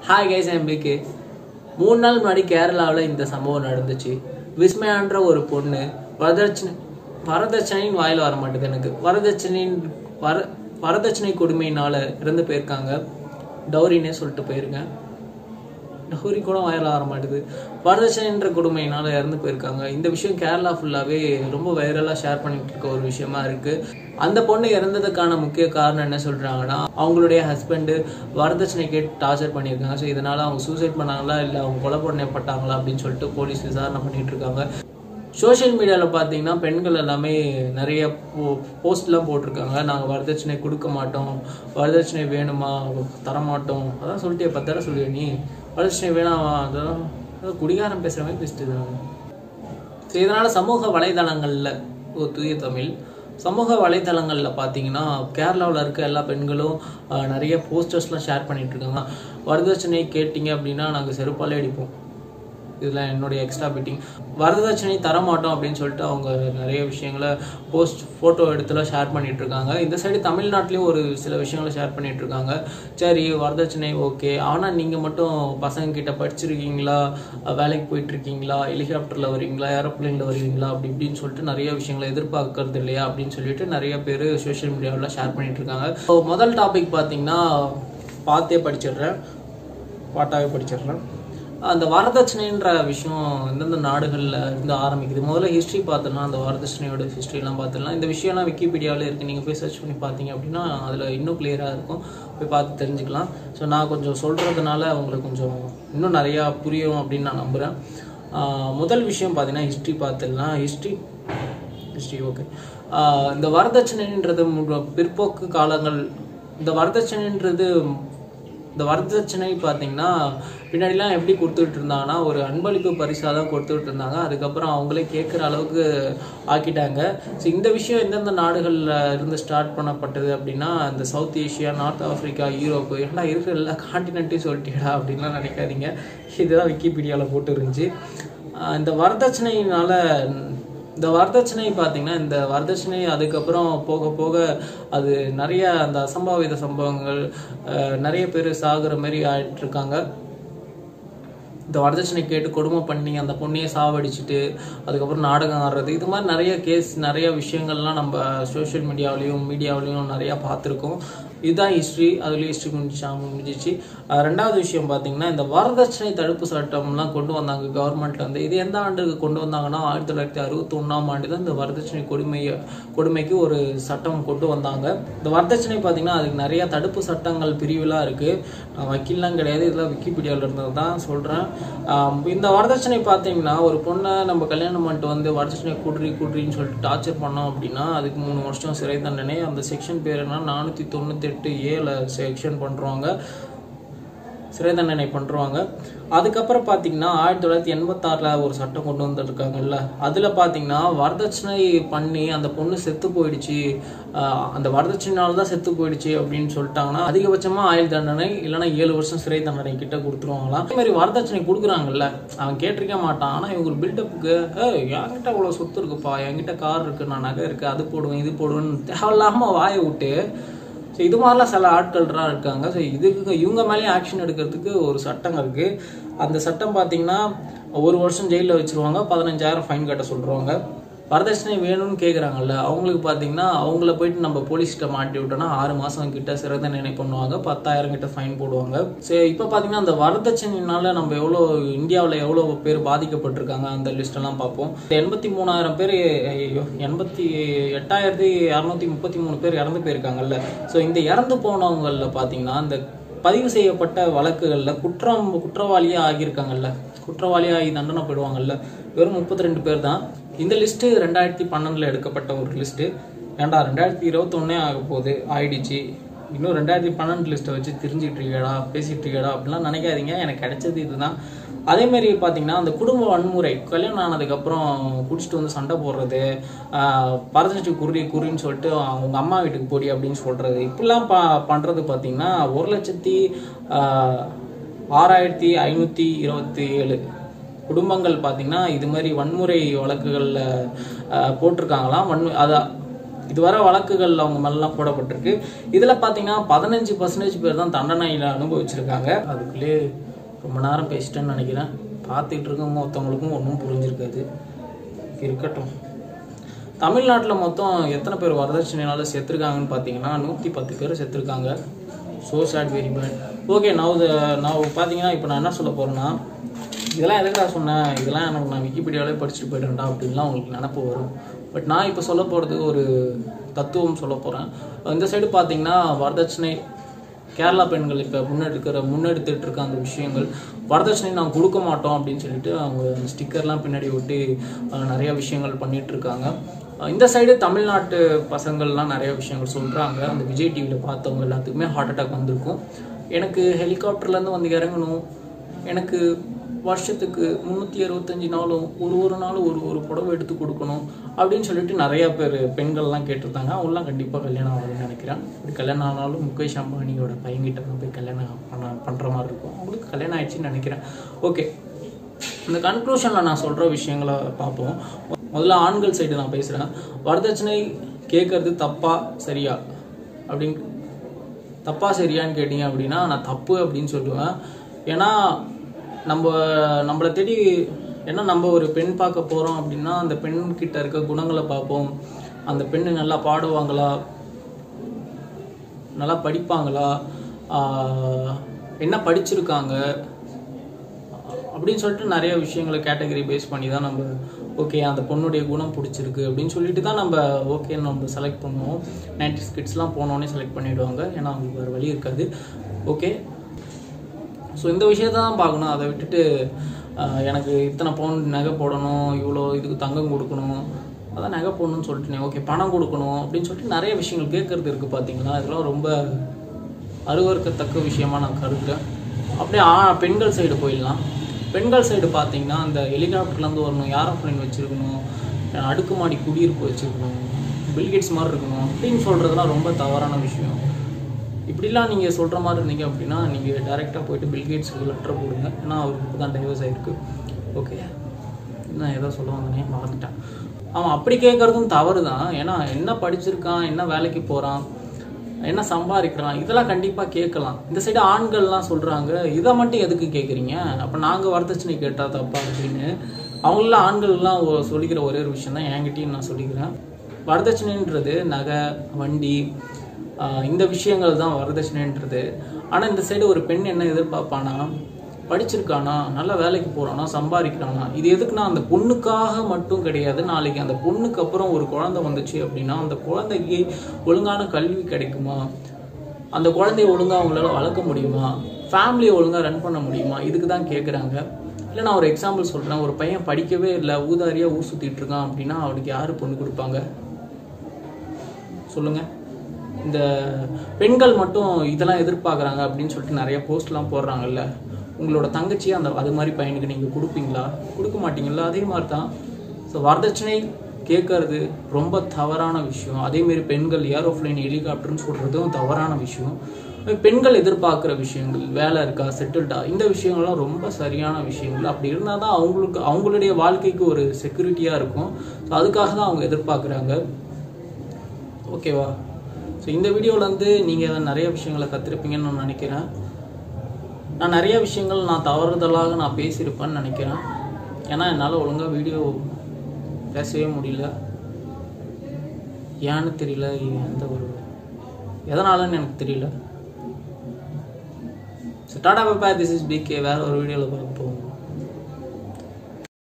hi guys எம்பிக்கு மூணு நாள் முன்னாடி கேரளாவில் இந்த சம்பவம் நடந்துச்சு விஸ்மயான்ற ஒரு பொண்ணு வரதட்சணை வரதட்சணைன்னு வாயில வர மாட்டேது எனக்கு வரதட்சணையின் வர வரதட்சணை கொடுமையினால இறந்து போயிருக்காங்க டௌரினே சொல்லிட்டு போயிருங்க டௌரி கூட வாயில வர மாட்டேது வரதட்சணைன்ற கொடுமையினால இறந்து போயிருக்காங்க இந்த விஷயம் கேரளா ஃபுல்லாகவே ரொம்ப வைரலாக ஷேர் பண்ணிட்டு இருக்க ஒரு விஷயமா இருக்கு அந்த பொண்ணு இறந்ததுக்கான முக்கிய காரணம் என்ன சொல்றாங்கன்னா அவங்களுடைய ஹஸ்பண்டு வரதட்சணை கேட்டு டார்ச்சர் பண்ணியிருக்காங்க ஸோ இதனால அவங்க சூசைட் பண்ணாங்களா இல்லை அவங்க கொலை பண்ணப்பட்டாங்களா அப்படின்னு சொல்லிட்டு போலீஸ் விசாரணை பண்ணிட்டு இருக்காங்க சோஷியல் மீடியாவில் பார்த்தீங்கன்னா பெண்கள் எல்லாமே நிறைய போ போஸ்ட்லாம் போட்டிருக்காங்க நாங்கள் வரதட்சணை கொடுக்க மாட்டோம் வரதட்சணை வேணுமா தரமாட்டோம் அதான் சொல்லிட்டு பத்தாயிரம் சொல்லுவேன் நீ வரதட்சணை வேணாமா அதெல்லாம் அதான் குடிகாரம் பேசுகிற மாதிரி பேசிட்டு இருக்காங்க ஸோ இதனால் சமூக வலைதளங்களில் ஒரு தூய தமிழ் சமூக வலைதளங்களில் பார்த்தீங்கன்னா கேரளாவில் இருக்க எல்லா பெண்களும் ஆஹ், நிறைய போஸ்டர்ஸ்லாம் ஷேர் பண்ணிட்டு இருக்காங்க வரதட்சணை கேட்டிங்க அப்படின்னா நாங்கள் செருப்பாலே அடிப்போம் இதெல்லாம் என்னுடைய எக்ஸ்ட்ரா பிட்டிங் வரதட்சணை தர மாட்டோம் அப்படின்னு சொல்லிட்டு அவங்க நிறைய விஷயங்களை போஸ்ட் ஃபோட்டோ எடுத்துலாம் ஷேர் பண்ணிட்டு இருக்காங்க இந்த சைடு தமிழ்நாட்டிலையும் ஒரு சில விஷயங்களை ஷேர் பண்ணிட்டு இருக்காங்க சரி வரதட்சணை ஓகே ஆனால் நீங்கள் மட்டும் பசங்க கிட்ட படிச்சிருக்கீங்களா வேலைக்கு போயிட்டு இருக்கீங்களா ஹெலிகாப்டரில் வரீங்களா ஏரோப்ளேனில் வருவீங்களா அப்படி இப்படின்னு சொல்லிட்டு நிறைய விஷயங்களை எதிர்பார்க்கறது இல்லையா அப்படின்னு சொல்லிட்டு நிறைய பேர் சோஷியல் மீடியாவில் ஷேர் பண்ணிட்டு இருக்காங்க So, முதல் டாபிக் பார்த்தீங்கன்னா பார்த்தே படிச்சிடுறேன் பாட்டாவே படிச்சிடுறேன் அந்த வரதட்சணைன்ற விஷயம் எந்தெந்த நாடுகளில் இருந்து ஆரம்பிக்குது முதல்ல ஹிஸ்ட்ரி பார்த்தோம்னா அந்த வரதட்சணையோட ஹிஸ்ட்ரிலாம் பார்த்துடலாம் இந்த விஷயம்லாம் விக்கிபீடியாவில் இருக்குது நீங்கள் போய் சர்ச் பண்ணி பார்த்தீங்க அப்படின்னா அதில் இன்னும் கிளியராக இருக்கும் போய் பார்த்து தெரிஞ்சுக்கலாம் ஸோ நான் கொஞ்சம் சொல்கிறதுனால உங்களுக்கு கொஞ்சம் இன்னும் நிறையா புரியும் அப்படின்னு நான் நம்புகிறேன் முதல் விஷயம் பார்த்தீங்கன்னா ஹிஸ்ட்ரி பார்த்துடலாம் ஹிஸ்ட்ரி ஹிஸ்ட்ரி ஓகே இந்த வரதட்சணைன்றது மு- பிற்போக்கு காலங்கள் இந்த வரதட்சணைன்றது இந்த வரதட்சணை பார்த்தீங்கன்னா பின்னாடிலாம் எப்படி கொடுத்துட்டு இருந்தாங்கன்னா ஒரு அன்பளிப்பு பரிசாக தான் கொடுத்துட்டு இருந்தாங்க அதுக்கப்புறம் அவங்களே கேட்குற அளவுக்கு ஆக்கிட்டாங்க ஸோ இந்த விஷயம் எந்தெந்த நாடுகளில் இருந்து ஸ்டார்ட் பண்ணப்பட்டது அப்படின்னா இந்த South Asia North Africa Europe ஏன்னா இருக்கிற எல்லா காண்டினென்ட்டையும் சொல்லிட்டேடா அப்படின்லாம் நினைக்காதீங்க இதுதான் விக்கிபீடியாவில் போட்டு இருந்துச்சு ஆஹ் இந்த வரதட்சணையினால இந்த வரதட்சணை பார்த்தீங்கன்னா இந்த வரதட்சணை அதுக்கப்புறம் போக போக அது நிறைய அந்த அசம்பாவித சம்பவங்கள் அஹ், நிறைய பேர் சாகுற மாதிரி ஆயிட்டு இருக்காங்க இந்த வரதட்சணை கேட்டு கொடுமை பண்ணி அந்த பொண்ணையே சாவடிச்சிட்டு அதுக்கப்புறம் நாடகம் ஆடுறது இது மாதிரி நிறைய கேஸ் நிறைய விஷயங்கள்லாம் நம்ம சோஷியல் மீடியாவிலையும் மீடியாவிலையும் நிறையா பார்த்துருக்கோம் இதுதான் ஹிஸ்ட்ரி அதுலேயும் ஹிஸ்ட்ரி முடிஞ்சா முடிஞ்சிச்சு அஹ் ரெண்டாவது விஷயம் பார்த்தீங்கன்னா இந்த வரதட்சணை தடுப்பு சட்டம்லாம் கொண்டு வந்தாங்க கவர்மெண்ட்ல இருந்து இது எந்த ஆண்டுக்கு கொண்டு வந்தாங்கன்னா ஆயிரத்தி தொள்ளாயிரத்தி அறுபத்தி ஒன்றாம் ஆண்டு தான் இந்த வரதட்சணை கொடுமையை கொடுமைக்கு ஒரு சட்டம் கொண்டு வந்தாங்க இந்த வரதட்சணை பார்த்தீங்கன்னா அதுக்கு நிறைய தடுப்பு சட்டங்கள் பிரிவுலாம் இருக்குது நான் வக்கீல்லாம் கிடையாது இதெல்லாம் விக்கிபீடியாவில் இருந்தது தான் சொல்கிறேன் இந்த வரதட்சணை பார்த்தீங்கன்னா ஒரு பொண்ணை நம்ம கல்யாணம் பண்ணிட்டு வந்து வரதட்சணை குட்ரி குட்ரின்னு சொல்லிட்டு டார்ச்சர் பண்ணோம் அப்படின்னா அதுக்கு மூணு வருஷம் சிறை தண்டனை அந்த செக்ஷன் பேர் என்ன நானூற்றி தொண்ணூத்தெட்டு ஏல செக்ஷன் பண்ணுறாங்க சிறை தண்டனை பண்ணுறாங்க அதுக்கப்புறம் பார்த்தீங்கன்னா ஆயிரத்தி தொள்ளாயிரத்தி எண்பத்தாறில் ஒரு சட்டம் கொண்டு வந்திருக்காங்கல்ல அதில் பார்த்தீங்கன்னா வரதட்சணை பண்ணி அந்த பொண்ணு செத்து போயிடுச்சு ஆஹ் அந்த வரதட்சணையால தான் செத்து போயிடுச்சு அப்படின்னு சொல்லிட்டாங்கன்னா அதிகபட்சமாக ஆயுள் தண்டனை இல்லைன்னா ஏழு வருஷம் சிறை தண்டனை கிட்ட கொடுத்துருவாங்களாம் அதே மாதிரி வரதட்சணை கொடுக்குறாங்கல்ல அவன் கேட்டிருக்க மாட்டான் ஆனால் இவங்க ஒரு பில்டப்புக்கு என்கிட்ட அவ்வளோ சொத்து இருக்குப்பா என்கிட்ட கார் இருக்கு நான் நகை இருக்கு அது போடுவேன் இது போடுவேன்னு தேவையில்லாமல் வாயை விட்டு ஸோ இது மாதிரிலாம் சில ஆட்கள்லாம் இருக்காங்க ஸோ இதுக்கு இவங்க மேலேயும் ஆக்ஷன் எடுக்கிறதுக்கு ஒரு சட்டம் இருக்குது அந்த சட்டம் பார்த்தீங்கன்னா ஒரு வருஷம் ஜெயிலில் வச்சிருவாங்க பதினஞ்சாயிரம் ஃபைன் கட்ட சொல்கிறவங்க வரதட்சணை வேணும்னு கேட்குறாங்கல்ல அவங்களுக்கு பார்த்தீங்கன்னா அவங்கள போயிட்டு நம்ம போலீஸ்கிட்ட மாட்டி விட்டோம்னா ஆறு மாதம் கிட்ட சிறை தண்டனை பண்ணுவாங்க பத்தாயிரம் கிட்ட ஃபைன் போடுவாங்க சரி இப்போ பார்த்தீங்கன்னா அந்த வரதட்சணையினால நம்ம எவ்வளோ இந்தியாவில் எவ்வளோ பேர் பாதிக்கப்பட்டிருக்காங்க அந்த லிஸ்ட்டெல்லாம் பார்ப்போம் எண்பத்தி மூணாயிரம் பேர் ஐயோ எண்பத்தி எட்டாயிரத்தி இரநூத்தி முப்பத்தி மூணு பேர் இறந்து போயிருக்காங்கல்ல ஸோ இந்த இறந்து போனவங்களில் பார்த்தீங்கன்னா இந்த பதிவு செய்யப்பட்ட வழக்குகளில் குற்றம் குற்றவாளியே ஆகியிருக்காங்கல்ல குற்றவாளியாகி தண்டனை போயிடுவாங்கல்ல வெறும் முப்பத்தி ரெண்டு பேர் தான் இந்த லிஸ்ட்டு ரெண்டாயிரத்தி பன்னெண்டில் எடுக்கப்பட்ட ஒரு லிஸ்ட்டு ஏன்டா ரெண்டாயிரத்தி இருபத்தொன்னே ஆக போகுது ஆயிடுச்சு இன்னும் ரெண்டாயிரத்தி பன்னெண்டு லிஸ்ட்டை வச்சு தெரிஞ்சிட்டு இருக்கேடா பேசிட்டு இருக்கேடா அப்படிலாம் நினைக்காதீங்க எனக்கு கிடைச்சது இதுதான் அதே மாதிரி பார்த்தீங்கன்னா அந்த குடும்ப வன்முறை கல்யாணம் ஆனதுக்கப்புறம் குடிச்சிட்டு வந்து சண்டை போடுறது பரதட்சி குறி குறின்னு சொல்லிட்டு அவங்க அம்மா வீட்டுக்கு போடி அப்படின்னு சொல்கிறது இப்படிலாம் ப பண்ணுறது பார்த்தீங்கன்னா ஒரு லட்சத்தி ஆஹ், ஆறாயிரத்தி ஐநூற்றி இருபத்தி ஏழு குடும்பங்கள் பார்த்தீங்கன்னா இது மாதிரி வன்முறை வழக்குகளில் போட்டிருக்காங்களாம் வன்மு அதான் இதுவரை வழக்குகள் அவங்க மேலாம் போடப்பட்டிருக்கு இதில் பார்த்தீங்கன்னா பதினஞ்சு பர்சன்டேஜ் பேர் தான் தண்டனையில் அனுபவிச்சிருக்காங்க அதுக்குள்ளே ரொம்ப நேரம் பேசிட்டேன்னு நினைக்கிறேன் பார்த்துட்டு இருக்கவங்க ஒருத்தவங்களுக்கும் ஒன்றும் புரிஞ்சிருக்காது இருக்கட்டும் தமிழ்நாட்டில் மொத்தம் எத்தனை பேர் வரதட்சணையால செத்துருக்காங்கன்னு பார்த்தீங்கன்னா நூற்றி பத்து பேர் செத்துருக்காங்க so sad very bad okay நான் நான் பார்த்தீங்கன்னா இப்போ நான் என்ன சொல்ல போகிறேன்னா இதெல்லாம் எதுக்குடா சொன்னேன் இதெல்லாம் எனக்கு நான் விக்கிபீடியாவிலே படிச்சுட்டு போயிட்டேன்டா அப்படின்லாம் உங்களுக்கு நினப்பு வரும் பட் நான் இப்போ சொல்ல போகிறது ஒரு தத்துவம் சொல்ல போகிறேன் இந்த சைடு பார்த்தீங்கன்னா வரதட்சணை கேரளா பெண்கள் இப்போ முன்னெடுக்கிற முன்னெடுத்துட்டு இருக்க அந்த விஷயங்கள் வரதட்சணை நாங்கள் கொடுக்க மாட்டோம் அப்படின்னு சொல்லிட்டு அவங்க ஸ்டிக்கர்லாம் பின்னாடி ஒட்டி அஹ், நிறைய விஷயங்கள் பண்ணிட்டு இருக்காங்க அஹ், இந்த சைடு தமிழ்நாட்டு பசங்கள்லாம் நிறைய விஷயங்கள் சொல்கிறாங்க அந்த விஜய் டிவியில் பார்த்தவங்க எல்லாத்துக்குமே ஹார்ட் அட்டாக் வந்திருக்கும் எனக்கு ஹெலிகாப்டர்லேருந்து வந்து இறங்கணும் எனக்கு வருஷத்துக்கு முந்நூற்றி அறுபத்தஞ்சு நாளும் ஒரு ஒரு நாளும் ஒரு ஒரு புடவை எடுத்து கொடுக்கணும் அப்படின்னு சொல்லிட்டு நிறைய பேர் பெண்கள்லாம் கேட்டிருந்தாங்க அவங்களாம் கண்டிப்பாக கல்யாணம் ஆகும்னு நினைக்கிறேன் அப்படி கல்யாணம் ஆனாலும் முகேஷ் அம்பானியோட பையன்கிட்ட தான் போய் கல்யாணம் பண்ண பண்ணுற மாதிரி இருக்கும் அவங்களுக்கு கல்யாணம் ஆயிடுச்சுன்னு நினைக்கிறேன் ஓகே இந்த கன்க்ளூஷனில் நான் சொல்கிற விஷயங்களை பார்ப்போம் முதல்ல ஆண்கள் சைடு நான் பேசுகிறேன் வரதட்சணை கேட்கறது தப்பா சரியா அப்படின்னு தப்பா சரியான்னு கேட்டீங்க அப்படின்னா நான் தப்பு அப்படின்னு சொல்லுவேன் ஏன்னா நம்ம நம்மளை தேடி ஏன்னா நம்ம ஒரு பெண் பார்க்க போகிறோம் அப்படின்னா அந்த பெண் கிட்ட இருக்க குணங்களை பார்ப்போம் அந்த பெண்ணு நல்லா பாடுவாங்களா நல்லா படிப்பாங்களா ஆஹ் என்ன படிச்சிருக்காங்க அப்படின்னு சொல்லிட்டு நிறைய விஷயங்களை கேட்டகரி பேஸ் பண்ணி தான் நம்ம ஓகே அந்த பொண்ணுடைய குணம் பிடிச்சிருக்கு அப்படின்னு சொல்லிட்டு தான் நம்ம ஓகேன்னு நம்ம செலக்ட் பண்ணுவோம் நைன்டி கிட்ஸ்லாம் போனோடனே செலக்ட் பண்ணிடுவாங்க ஏன்னா அவங்களுக்கு வேறு வழி இருக்காது ஓகே ஸோ இந்த விஷயத்த தான் பார்க்கணும் அதை விட்டுட்டு ஆஹ், எனக்கு இத்தனை பவுன் நகை போடணும் இவ்வளோ இதுக்கு தங்கம் கொடுக்கணும் அதான் நகை போடணும்னு சொல்லிட்டு ஓகே பணம் கொடுக்கணும் அப்படின்னு சொல்லிட்டு நிறைய விஷயங்கள் கேட்கறது இருக்குது பார்த்தீங்களா இதெல்லாம் ரொம்ப அருவருக்கத்தக்க விஷயமா நான் கருதுறேன் அப்படியே ஆ பெண்கள் சைடு போயிடலாம் பெண்கள் சைடு பார்த்தீங்கன்னா அந்த ஹெலிகாப்டர்லேருந்து வரணும் ஏரோப்ளைன் வச்சுருக்கணும் அடுக்குமாடி குடியிருப்பு வச்சுருக்கணும் பில்கேட்ஸ் மாதிரி இருக்கணும் அப்படின்னு சொல்கிறதுலாம் ரொம்ப தவறான விஷயம் இப்படிலாம் நீங்கள் சொல்கிற மாதிரி இருந்தீங்க அப்படின்னா நீங்கள் டைரெக்டாக போயிட்டு பில்கேட்ஸுக்கு லெட்டர் போடுங்க ஏன்னா அவருக்கு தான் டைவர்ஸ் ஆகிருக்கு ஓகே நான் ஏதோ சொல்ல வந்தனே மறந்துட்டேன் அவன் அப்படி கேட்குறதும் தவறு தான் ஏன்னா என்ன படிச்சிருக்கான் என்ன வேலைக்கு போகிறான் என்ன சம்பாதிக்கிறான் இதெல்லாம் கண்டிப்பாக கேட்கலாம் இந்த சைடு ஆண்கள்லாம் சொல்கிறாங்க இதை மட்டும் எதுக்கு கேட்குறீங்க அப்போ நாங்கள் வரதட்சணை கேட்டால் தப்பா அப்படின்னு அவங்களாம் ஆண்கள்லாம் ஒ- சொல்லிக்கிற ஒரே ஒரு விஷயம் தான் என்கிட்டயும் நான் சொல்லிக்கிறேன் வரதட்சணைன்றது நகை வண்டி ஆஹ் இந்த விஷயங்கள் தான் வரதட்சணைன்றது ஆனால் இந்த சைடு ஒரு பெண் என்ன எதிர்பார்ப்பானா படிச்சிருக்கானா நல்ல வேலைக்கு போறானா சம்பாதிக்கிறானா இது எதுக்குன்னா அந்த பொண்ணுக்காக மட்டும் கிடையாது நாளைக்கு அந்த பொண்ணுக்கு அப்புறம் ஒரு குழந்தை வந்துச்சு அப்படின்னா அந்த குழந்தைக்கு ஒழுங்கான கல்வி கிடைக்குமா அந்த குழந்தைய ஒழுங்கா அவங்களால வளர்க்க முடியுமா ஃபேமிலியை ஒழுங்கா ரன் பண்ண முடியுமா இதுக்கு தான் கேட்குறாங்க இல்லை நான் ஒரு எக்ஸாம்பிள் சொல்கிறேன் ஒரு பையன் படிக்கவே இல்லை ஊதாரியாக ஊர் சுற்றிட்டு இருக்கான் அப்படின்னா அவனுக்கு யார் பொண்ணு கொடுப்பாங்க சொல்லுங்க இந்த பெண்கள் மட்டும் இதெல்லாம் எதிர்பார்க்குறாங்க அப்படின்னு சொல்லிட்டு நிறைய போஸ்ட்லாம் போடுறாங்கல்ல உங்களோட தங்கச்சியை அந்த அது மாதிரி பையனுக்கு நீங்கள் கொடுப்பீங்களா கொடுக்க மாட்டீங்களா அதே மாதிரி தான் ஸோ வரதட்சணை கேட்கறது ரொம்ப தவறான விஷயம் அதேமாரி பெண்கள் ஏரோப்ளைன் ஹெலிகாப்டர்னு சொல்கிறதும் தவறான விஷயம் பெண்கள் எதிர்பார்க்குற விஷயங்கள் வேலை இருக்கா செட்டில்டா இந்த விஷயங்கள்லாம் ரொம்ப சரியான விஷயங்கள் அப்படி இருந்தால் தான் அவங்களுக்கு அவங்களுடைய வாழ்க்கைக்கு ஒரு செக்யூரிட்டியாக இருக்கும் ஸோ அதுக்காக தான் அவங்க எதிர்பார்க்குறாங்க ஓகேவா ஸோ இந்த வீடியோவில் வந்து நீங்கள் நிறைய விஷயங்களை கற்றுருப்பீங்கன்னு நான் நினைக்கிறேன் நான் நிறைய விஷயங்கள் நான் தவறுதலாக நான் பேசியிருப்பேன்னு நினைக்கிறேன் ஏன்னா என்னால் ஒழுங்காக வீடியோ பேசவே முடியல ஏன்னு தெரியல எந்த ஒரு எதனாலன்னு எனக்கு தெரியல ஸோ டாடா பாப்பா திஸ் இஸ் பிகே வேறு ஒரு வீடியோவில் பார்க்க போவோம்